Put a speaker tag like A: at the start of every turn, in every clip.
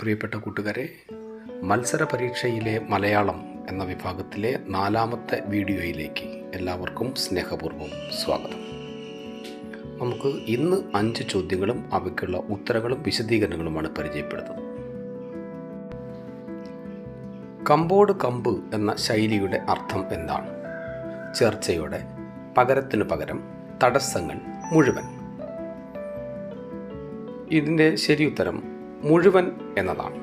A: പ്രിയപ്പെട്ട കൂട്ടുകാരെ മത്സര പരീക്ഷയിലെ മലയാളം എന്ന വിഭാഗത്തിലെ നാലാമത്തെ വീഡിയോയിലേക്ക് എല്ലാവർക്കും സ്നേഹപൂർവ്വം സ്വാഗതം നമുക്ക് ഇന്ന് അഞ്ച് ചോദ്യങ്ങളും അവയ്ക്കുള്ള ഉത്തരങ്ങളും വിശദീകരണങ്ങളുമാണ് പരിചയപ്പെടുത്തുന്നത് കമ്പോട് കമ്പ് എന്ന ശൈലിയുടെ അർത്ഥം എന്താണ് ചേർച്ചയോടെ പകരത്തിനു പകരം തടസ്സങ്ങൾ മുഴുവൻ ഇതിൻ്റെ ശരിയുത്തരം മുഴുവൻ എന്നതാണ്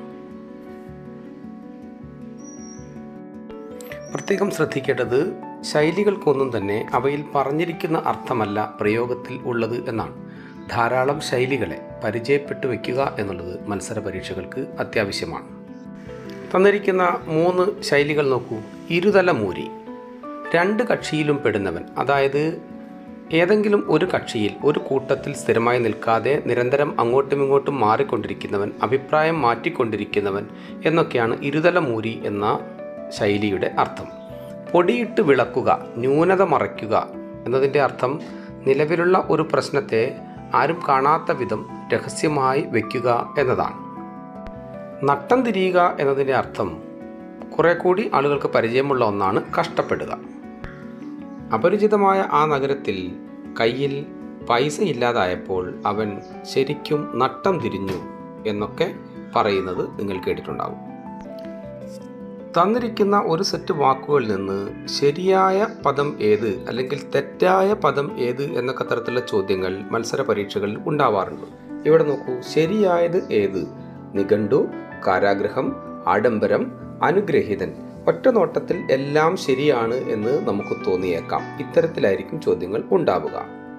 A: പ്രത്യേകം ശ്രദ്ധിക്കേണ്ടത് ശൈലികൾക്കൊന്നും തന്നെ അവയിൽ പറഞ്ഞിരിക്കുന്ന അർത്ഥമല്ല പ്രയോഗത്തിൽ ഉള്ളത് എന്നാണ് ധാരാളം ശൈലികളെ പരിചയപ്പെട്ടു വയ്ക്കുക എന്നുള്ളത് മത്സര പരീക്ഷകൾക്ക് അത്യാവശ്യമാണ് തന്നിരിക്കുന്ന മൂന്ന് ശൈലികൾ നോക്കൂ ഇരുതല മൂരി രണ്ട് കക്ഷിയിലും പെടുന്നവൻ അതായത് ഏതെങ്കിലും ഒരു കക്ഷിയിൽ ഒരു കൂട്ടത്തിൽ സ്ഥിരമായി നിൽക്കാതെ നിരന്തരം അങ്ങോട്ടും ഇങ്ങോട്ടും മാറിക്കൊണ്ടിരിക്കുന്നവൻ അഭിപ്രായം മാറ്റിക്കൊണ്ടിരിക്കുന്നവൻ എന്നൊക്കെയാണ് ഇരുതല മൂരി എന്ന ശൈലിയുടെ അർത്ഥം പൊടിയിട്ട് വിളക്കുക ന്യൂനത മറയ്ക്കുക എന്നതിൻ്റെ അർത്ഥം നിലവിലുള്ള ഒരു പ്രശ്നത്തെ ആരും കാണാത്ത വിധം രഹസ്യമായി വയ്ക്കുക എന്നതാണ് നട്ടം തിരിയുക എന്നതിൻ്റെ അർത്ഥം കുറെ കൂടി ആളുകൾക്ക് പരിചയമുള്ള ഒന്നാണ് കഷ്ടപ്പെടുക അപരിചിതമായ ആ നഗരത്തിൽ കയ്യിൽ പൈസ ഇല്ലാതായപ്പോൾ അവൻ ശരിക്കും നട്ടം തിരിഞ്ഞു എന്നൊക്കെ പറയുന്നത് നിങ്ങൾ കേട്ടിട്ടുണ്ടാകും തന്നിരിക്കുന്ന ഒരു സെറ്റ് വാക്കുകളിൽ നിന്ന് ശരിയായ പദം ഏത് അല്ലെങ്കിൽ തെറ്റായ പദം ഏത് എന്നൊക്കെ തരത്തിലുള്ള ചോദ്യങ്ങൾ മത്സര പരീക്ഷകളിൽ ഉണ്ടാവാറുണ്ട് ഇവിടെ നോക്കൂ ശരിയായത് ഏത് നിഘണ്ടു കാരാഗ്രഹം ആഡംബരം അനുഗ്രഹീതൻ ഒറ്റ നോട്ടത്തിൽ എല്ലാം ശരിയാണ് എന്ന് നമുക്ക് തോന്നിയേക്കാം ഇത്തരത്തിലായിരിക്കും ചോദ്യങ്ങൾ ഉണ്ടാവുക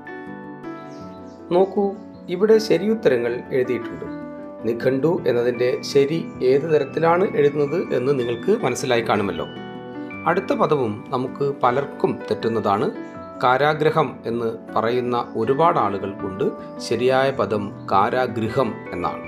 A: നോക്കൂ ഇവിടെ ശരിയുത്തരങ്ങൾ എഴുതിയിട്ടുണ്ട് നിഘണ്ടു എന്നതിൻ്റെ ശരി ഏത് തരത്തിലാണ് എഴുതുന്നത് എന്ന് നിങ്ങൾക്ക് മനസ്സിലായി കാണുമല്ലോ അടുത്ത പദവും നമുക്ക് പലർക്കും തെറ്റുന്നതാണ് കാരാഗ്രഹം എന്ന് പറയുന്ന ഒരുപാട് ആളുകൾ കൊണ്ട് ശരിയായ പദം കാരാഗൃഹം എന്നാണ്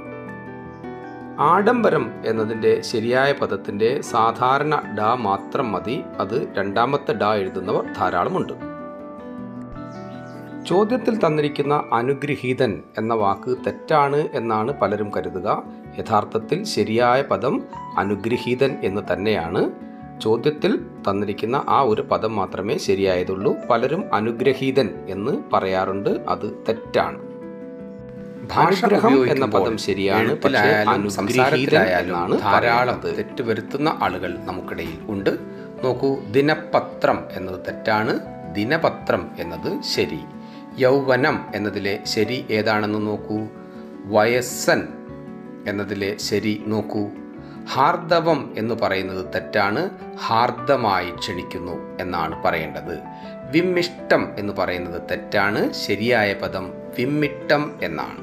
A: ആഡംബരം എന്നതിൻ്റെ ശരിയായ പദത്തിൻ്റെ സാധാരണ ഡ മാത്രം മതി അത് രണ്ടാമത്തെ ഡ എഴുതുന്നവർ ധാരാളമുണ്ട് ചോദ്യത്തിൽ തന്നിരിക്കുന്ന അനുഗ്രഹീതൻ എന്ന വാക്ക് തെറ്റാണ് എന്നാണ് പലരും കരുതുക യഥാർത്ഥത്തിൽ ശരിയായ പദം അനുഗ്രഹീതൻ എന്ന് തന്നെയാണ് ചോദ്യത്തിൽ തന്നിരിക്കുന്ന ആ ഒരു പദം മാത്രമേ ശരിയായതുള്ളൂ പലരും അനുഗ്രഹീതൻ എന്ന് പറയാറുണ്ട് അത് തെറ്റാണ് ഭാഷഗ്രഹം എന്ന പദം ശരിയാണ് പക്ഷേ സംസാരത്തിലായാലും ധാരാളം തെറ്റ് വരുത്തുന്ന ആളുകൾ നമുക്കിടയിൽ ഉണ്ട് നോക്കൂ ദിനപത്രം എന്നത് തെറ്റാണ് ദിനപത്രം എന്നത് ശരി യൗവനം എന്നതിലെ ശരി ഏതാണെന്ന് നോക്കൂ വയസ്സൻ എന്നതിലെ ശരി നോക്കൂ ഹാർദവം എന്ന് പറയുന്നത് തെറ്റാണ് ഹാർദമായി ക്ഷണിക്കുന്നു എന്നാണ് പറയേണ്ടത് വിമ്മിഷ്ടം എന്ന് പറയുന്നത് തെറ്റാണ് ശരിയായ പദം വിമ്മിട്ടം എന്നാണ്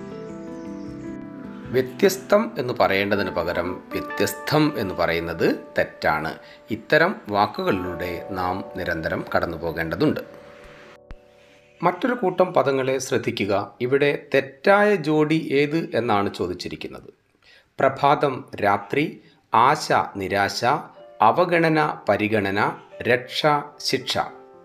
A: വ്യത്യസ്തം എന്ന് പറയേണ്ടതിന് പകരം വ്യത്യസ്തം എന്ന് പറയുന്നത് തെറ്റാണ് ഇത്തരം വാക്കുകളിലൂടെ നാം നിരന്തരം കടന്നു പോകേണ്ടതുണ്ട് മറ്റൊരു കൂട്ടം പദങ്ങളെ ശ്രദ്ധിക്കുക ഇവിടെ തെറ്റായ ജോഡി ഏത് എന്നാണ് ചോദിച്ചിരിക്കുന്നത് പ്രഭാതം രാത്രി ആശ നിരാശ അവഗണന പരിഗണന രക്ഷ ശിക്ഷ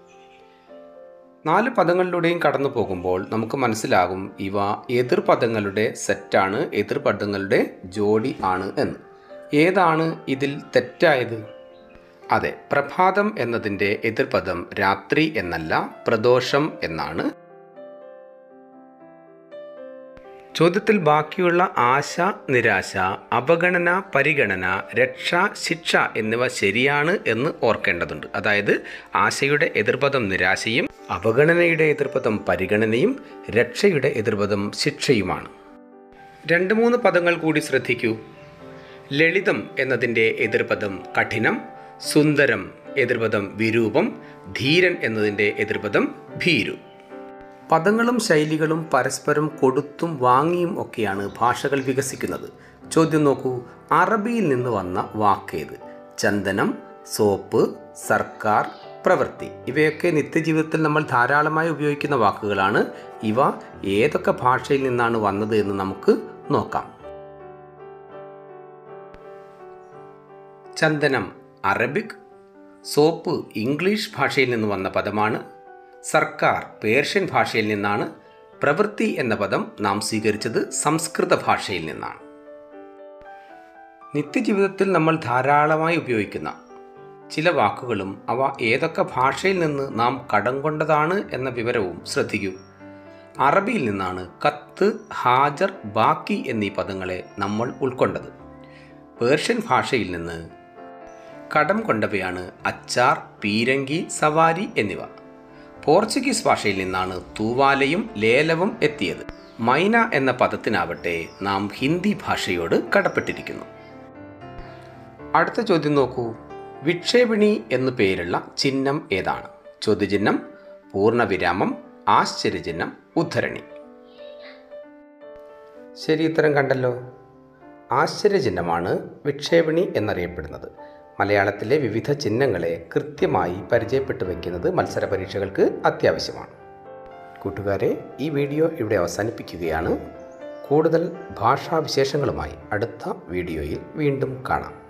A: നാല് പദങ്ങളിലൂടെയും കടന്നു പോകുമ്പോൾ നമുക്ക് മനസ്സിലാകും ഇവ എതിർപദങ്ങളുടെ സെറ്റാണ് എതിർപദങ്ങളുടെ ജോഡി ആണ് എന്ന് ഏതാണ് ഇതിൽ തെറ്റായത് അതെ പ്രഭാതം എന്നതിൻ്റെ എതിർപദം രാത്രി എന്നല്ല പ്രദോഷം എന്നാണ് ചോദ്യത്തിൽ ബാക്കിയുള്ള ആശ നിരാശ അവഗണന പരിഗണന രക്ഷ ശിക്ഷ എന്നിവ ശരിയാണ് എന്ന് ഓർക്കേണ്ടതുണ്ട് അതായത് ആശയുടെ എതിർപദം നിരാശയും അവഗണനയുടെ എതിർപദം പരിഗണനയും രക്ഷയുടെ എതിർപദം ശിക്ഷയുമാണ് രണ്ട് മൂന്ന് പദങ്ങൾ കൂടി ശ്രദ്ധിക്കൂ ലളിതം എന്നതിൻ്റെ എതിർപദം കഠിനം സുന്ദരം എതിർപദം വിരൂപം ധീരൻ എന്നതിൻ്റെ എതിർപദം ഭീരു പദങ്ങളും ശൈലികളും പരസ്പരം കൊടുത്തും വാങ്ങിയും ഒക്കെയാണ് ഭാഷകൾ വികസിക്കുന്നത് ചോദ്യം നോക്കൂ അറബിയിൽ നിന്ന് വന്ന വാക്കേത് ചന്ദനം സോപ്പ് സർക്കാർ പ്രവൃത്തി ഇവയൊക്കെ നിത്യജീവിതത്തിൽ നമ്മൾ ധാരാളമായി ഉപയോഗിക്കുന്ന വാക്കുകളാണ് ഇവ ഏതൊക്കെ ഭാഷയിൽ നിന്നാണ് വന്നത് എന്ന് നമുക്ക് നോക്കാം ചന്ദനം അറബിക് സോപ്പ് ഇംഗ്ലീഷ് ഭാഷയിൽ നിന്ന് വന്ന പദമാണ് സർക്കാർ പേർഷ്യൻ ഭാഷയിൽ നിന്നാണ് പ്രവൃത്തി എന്ന പദം നാം സ്വീകരിച്ചത് സംസ്കൃത ഭാഷയിൽ നിന്നാണ് നിത്യജീവിതത്തിൽ നമ്മൾ ധാരാളമായി ഉപയോഗിക്കുന്ന ചില വാക്കുകളും അവ ഏതൊക്കെ ഭാഷയിൽ നിന്ന് നാം കടം കൊണ്ടതാണ് എന്ന വിവരവും ശ്രദ്ധിക്കൂ അറബിയിൽ നിന്നാണ് കത്ത് ഹാജർ ബാക്കി എന്നീ പദങ്ങളെ നമ്മൾ ഉൾക്കൊണ്ടത് പേർഷ്യൻ ഭാഷയിൽ നിന്ന് കടം കൊണ്ടവയാണ് അച്ചാർ പീരങ്കി സവാരി എന്നിവ പോർച്ചുഗീസ് ഭാഷയിൽ നിന്നാണ് തൂവാലയും ലേലവും എത്തിയത് മൈന എന്ന പദത്തിനാവട്ടെ നാം ഹിന്ദി ഭാഷയോട് കടപ്പെട്ടിരിക്കുന്നു അടുത്ത ചോദ്യം നോക്കൂ വിക്ഷേപിണി എന്നു പേരുള്ള ചിഹ്നം ഏതാണ് ചോദ്യചിഹ്നം പൂർണ്ണവിരാമം ആശ്ചര്യചിഹ്നം ഉദ്ധരണി ശരി ഉത്തരം കണ്ടല്ലോ ആശ്ചര്യചിഹ്നമാണ് വിക്ഷേപണി എന്നറിയപ്പെടുന്നത് മലയാളത്തിലെ വിവിധ ചിഹ്നങ്ങളെ കൃത്യമായി പരിചയപ്പെട്ടു വയ്ക്കുന്നത് മത്സര പരീക്ഷകൾക്ക് അത്യാവശ്യമാണ് കൂട്ടുകാരെ ഈ വീഡിയോ ഇവിടെ അവസാനിപ്പിക്കുകയാണ് കൂടുതൽ ഭാഷാവിശേഷങ്ങളുമായി അടുത്ത വീഡിയോയിൽ വീണ്ടും കാണാം